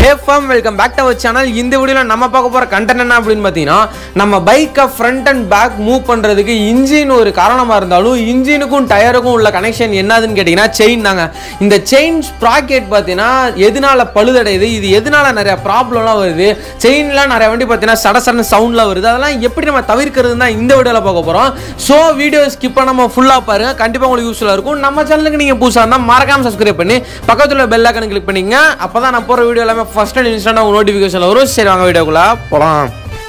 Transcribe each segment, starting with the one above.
ஃபம் welcome back to our channel இந்த வீடியோவில் நம்ம பார்க்க போகிற கண்டென்ட் என்ன அப்படின்னு பார்த்தீங்கன்னா நம்ம பைக்கை ஃப்ரண்ட் அண்ட் பேக் மூவ் பண்ணுறதுக்கு இன்ஜின் ஒரு காரணமாக இருந்தாலும் இன்ஜினுக்கும் டயருக்கும் உள்ள கனெக்ஷன் என்னதுன்னு கேட்டிங்கன்னா செயின் தாங்க இந்த செயின் ஸ்ப்ராக்கெட் பார்த்தீங்கன்னா எதனால பழுதடையுது இது எதனால நிறைய ப்ராப்ளம்லாம் வருது செயின்லாம் நிறைய வண்டி பார்த்தீங்கன்னா சட சடன்னு சவுண்ட்லாம் வருது அதெல்லாம் எப்படி நம்ம தவிர்க்கிறது தான் இந்த வீடியோவில் பார்க்க போகிறோம் ஸோ வீடியோ ஸ்கிப் பண்ணாமல் ஃபுல்லாக பாருங்க கண்டிப்பாக உங்களுக்கு யூஸ்ஃபுல்லாக இருக்கும் நம்ம சேனலுக்கு நீங்கள் புதுசாக இருந்தால் மறக்காம சப்ஸ்கிரைப் பண்ணி பக்கத்தில் பெல் ஐக்கன் கிளிக் பண்ணிங்க அப்போ தான் நான் போகிற வீடியோ எல்லாமே ஃபஸ்ட் அண்ட் இன்ஸ்டன்ட் உங்கள் நோட்டிஃபிகேஷன் வரும் சரி வாங்க வீடியோக்குள்ளே போகலாம்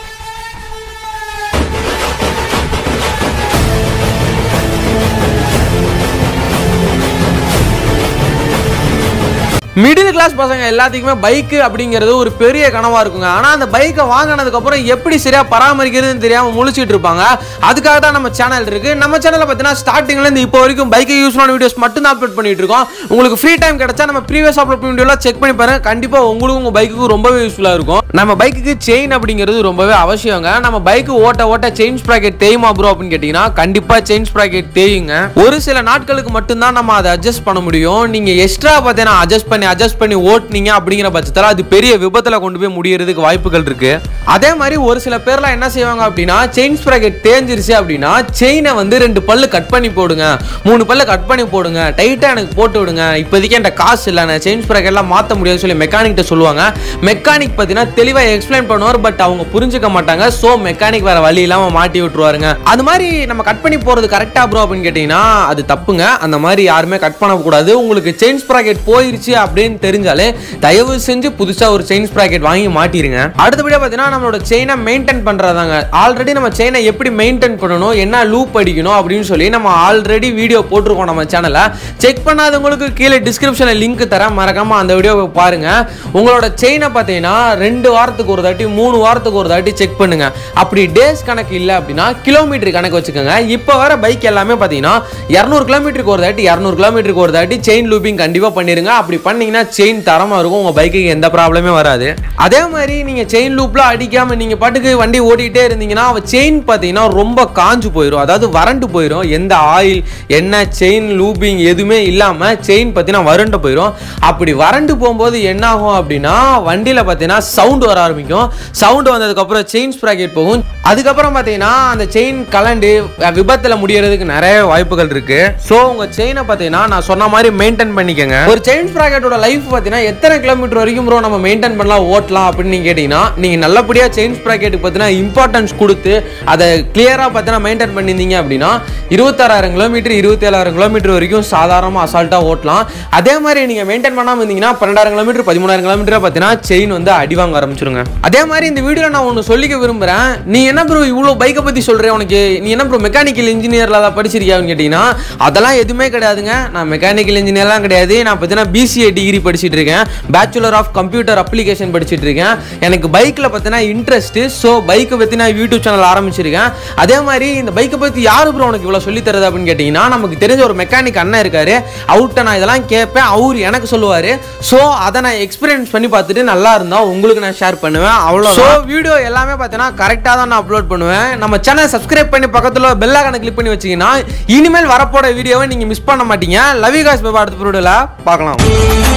மிடில் கிளாஸ் பசங்க எல்லாத்துக்குமே பைக்கு அப்படிங்கிறது ஒரு பெரிய கனவா இருக்குங்க ஆனா அந்த பைக்கை வாங்கினதுக்கு அப்புறம் எப்படி சரியா பராமரிக்கிறதுன்னு தெரியாம முழிச்சிட்டு இருப்பாங்க அதுக்காக தான் நம்ம சேனல் இருக்கு நம்ம சேனல்ல பார்த்தீங்கன்னா ஸ்டார்டிங்ல இருந்து இப்போ வரைக்கும் பைக்கை யூஸ் பண்ண வீடியோஸ் மட்டும் தான் அப்லோட் பண்ணிட்டு இருக்கோம் உங்களுக்கு ஃப்ரீ டைம் கிடைச்சா நம்ம ப்ரீவியஸ் அப்லோட் பண்ண வீடியோலாம் செக் பண்ணி பாருங்க கண்டிப்பா உங்களுக்கும் உங்க பைக்குக்கு ரொம்பவே யூஸ்ஃபுல்லா இருக்கும் நம்ம பைக்குக்கு செயின் அப்படிங்கிறது ரொம்பவே அவசியங்க நம்ம பைக்கு ஓட்ட ஓட்ட செயின் ஸ்ப்ராக்கெட் தேயுமா ப்ரோ அப்படின்னு கேட்டீங்கன்னா கண்டிப்பா செயின் ஸ்ப்ராக்கெட் தேயுங்க ஒரு சில நாட்களுக்கு மட்டும்தான் நம்ம அதை அட்ஜஸ்ட் பண்ண முடியும் நீங்க எக்ஸ்ட்ரா பார்த்தீங்கன்னா அட்ஜஸ்ட் பண்ணி அட்ஜஸ்ட் பண்ணி ஓட்டுனீங்க அப்படிங்கிற பட்சத்தில் அது பெரிய விபத்துல கொண்டு போய் முடியறதுக்கு வாய்ப்புகள் இருக்கு அதே மாதிரி ஒரு சில பேர்லாம் என்ன செய்வாங்க அப்படின்னா செயின் ஸ்ப்ராக்கெட் தேஞ்சிருச்சு அப்படின்னா செயினை வந்து ரெண்டு பல்லு கட் பண்ணி போடுங்க மூணு பல்லு கட் பண்ணி போடுங்க டைட்டா எனக்கு போட்டு விடுங்க இப்போதைக்கு என்கிட்ட காசு இல்லை நான் செயின் ஸ்ப்ராக்கெட்லாம் மாற்ற முடியாதுன்னு சொல்லி மெக்கானிக்கிட்ட சொல்லுவாங்க மெக்கானிக் பார்த்தீங்கன்னா தெளிவாக எக்ஸ்பிளைன் பண்ணுவார் பட் அவங்க புரிஞ்சுக்க மாட்டாங்க ஸோ மெக்கானிக் வேற வழி இல்லாமல் மாட்டி விட்டுருவாருங்க அது மாதிரி நம்ம கட் பண்ணி போறது கரெக்டா ப்ரோ அப்படின்னு கேட்டிங்கன்னா அது தப்புங்க அந்த மாதிரி யாருமே கட் பண்ணக்கூடாது உங்களுக்கு செயின் ஸ்ப்ராக்கெட் போயிருச்சு அப்படின்னு தெரிஞ்சாலே தயவு செஞ்சு புதுசா ஒரு செயின் ஸ்ப்ராக்கெட் வாங்கி மாட்டிருங்க அடுத்தபடியாக பார்த்தீங்கன்னா நம்மளோட செயினை மெயின்டைன் பண்றதாங்க ஆல்ரெடி நம்ம செயினை எப்படி மெயின்டைன் பண்ணணும் என்ன லூப் அடிக்கணும் அப்படின்னு சொல்லி நம்ம ஆல்ரெடி வீடியோ போட்டிருக்கோம் நம்ம சேனலை செக் பண்ணாதவங்களுக்கு கீழே டிஸ்கிரிப்ஷனில் லிங்க் தரேன் மறக்காம அந்த வீடியோவை பாருங்க உங்களோட செயினை பார்த்தீங்கன்னா ரெண்டு வாரத்துக்கு ஒரு தாட்டி மூணு வாரத்துக்கு ஒரு தாட்டி செக் பண்ணுங்க அப்படி டேஸ் கணக்கு இல்லை அப்படின்னா கிலோமீட்டர் கணக்கு வச்சுக்கோங்க இப்போ வர பைக் எல்லாமே பார்த்தீங்கன்னா இரநூறு கிலோமீட்டருக்கு ஒரு தாட்டி இரநூறு கிலோமீட்டருக்கு ஒரு தாட்டி செயின் லூப்பிங் கண்டிப்பாக பண்ணிருங்க அப்படி பண்ணீங்கன்னா செயின் தரமாக இருக்கும் உங்கள் பைக்குக்கு எந்த ப்ராப்ளமே வராது அதே மாதிரி நீங்கள் செயின் லூப்லாம் அடிக்காமல் நீங்கள் பாட்டுக்கு வண்டி ஓட்டிகிட்டே இருந்தீங்கன்னா செயின் பார்த்தீங்கன்னா ரொம்ப காஞ்சு போயிடும் அதாவது வறண்டு போயிடும் எந்த ஆயில் என்ன செயின் லூப்பிங் எதுவுமே இல்லாமல் செயின் பார்த்தீங்கன்னா வறண்டு போயிடும் அப்படி வறண்டு போகும்போது என்ன ஆகும் அப்படின்னா வண்டியில் பார்த்தீங்கன்னா சவுண்ட் வர ஆரம்பிக்கும் சவுண்ட் வந்ததுக்கப்புறம் செயின் ஸ்ப்ராக்கெட் போகும் அதுக்கப்புறம் பார்த்தீங்கன்னா அந்த செயின் கலண்டு விபத்தில் முடியறதுக்கு நிறைய வாய்ப்புகள் இருக்கு ஸோ உங்கள் செயினை பார்த்தீங்கன்னா நான் சொன்ன மாதிரி மெயின்டைன் பண்ணிக்கோங்க ஒரு செயின் ஸ்ப்ராக்கெட்டோட லைஃப் பார்த்தீங்கன்னா எத்தனை கிலோமீட்டர் வரைக்கும் ப்ரோ நம்ம மெயின்டைன் பண்ணலாம் ஓட்டலாம் அப்படின்னு நீங்க கேட்டீங்கன்னா நீங்கள் நல்லபடியாக செயின் ஸ்ப்ராக்கெட்டுக்கு பார்த்தீங்கன்னா இம்பார்ட்டன்ஸ் கொடுத்து அதை கிளியராக பார்த்தீங்கன்னா மெயின்டைன் பண்ணியிருந்தீங்க அப்படின்னா இருபத்தாறாயிரம் கிலோமீட்டர் இருபத்தேழாயிரம் கிலோமீட்டர் வரைக்கும் சாதாரணமாக அசால்ட்டாக ஓட்டலாம் அதே மாதிரி நீங்கள் மெயின்டைன் பண்ணாமல் இருந்தீங்கன்னா பன்னெண்டாயிரம் கிலோமீட்டர் பதிமூணாயிரம் கிலோமீட்டர் பார்த்தீங்கன்னா செயின் வந்து அடி வாங்க ஆரம்பிச்சிருங்க அதே மாதிரி இந்த வீடியோவில் நான் ஒன்று சொல்லிக்க விரும்புகிறேன் நீ என்ன ப்ரோ இவ்வளோ பைக்கை பற்றி சொல்கிறேன் உனக்கு நீ என்ன ப்ரோ மெக்கானிக்கல் இன்ஜினியரில் அதை படிச்சிருக்கியான்னு கேட்டிங்கன்னா அதெல்லாம் எதுவுமே கிடையாதுங்க நான் மெக்கானிக்கல் இன்ஜினியர்லாம் கிடையாது நான் பார்த்தீங்கன்னா பிசிஏ டிகிரி படிச்சுட்டு இருக்கேன் பேச்சுலர் ஆஃப் கம்ப்யூட்டர் அப்ளிகேஷன் படிச்சுட்டு இருக்கேன் எனக்கு பைக்கில் பார்த்தீங்கன்னா இன்ட்ரெஸ்ட்டு ஸோ பைக்கை பற்றி நான் யூடியூப் சேனல் ஆரம்பிச்சிருக்கேன் அதே மாதிரி இந்த பைக்கை பற்றி யார் ப்ரோ உனக்கு இவ்வளோ சொல்லி தருது அப்படின்னு கேட்டிங்கன்னா நமக்கு தெரிஞ்ச ஒரு மெக்கானிக் அண்ணன் இருக்காரு அவர்கிட்ட நான் இதெல்லாம் கேட்பேன் அவர் எனக்கு சொல்லுவார் ஸோ அதை நான் எக்ஸ்பீரியன்ஸ் பண்ணி பார்த்துட்டு நல்லா இருந்தால் உங்களுக்கு நான் ஷேர் பண்ணுவேன் அவ்வளோ ஸோ வீடியோ எல்லாமே பார்த்தீங்கன்னா கரெக்டாக தான் நான் அப்லோட் பண்ணுவேன் நம்ம சேனல் சப்ஸ்கிரைப் பண்ணி பக்கத்தில் பெல் ஐக்கனை கிளிக் பண்ணி வச்சிங்கன்னா இனிமேல் வரப்போற வீடியோவை நீங்கள் மிஸ் பண்ண மாட்டீங்க லவ் யூ காஸ் பாபா அடுத்த வீடியோவில் பார்க்கலாம்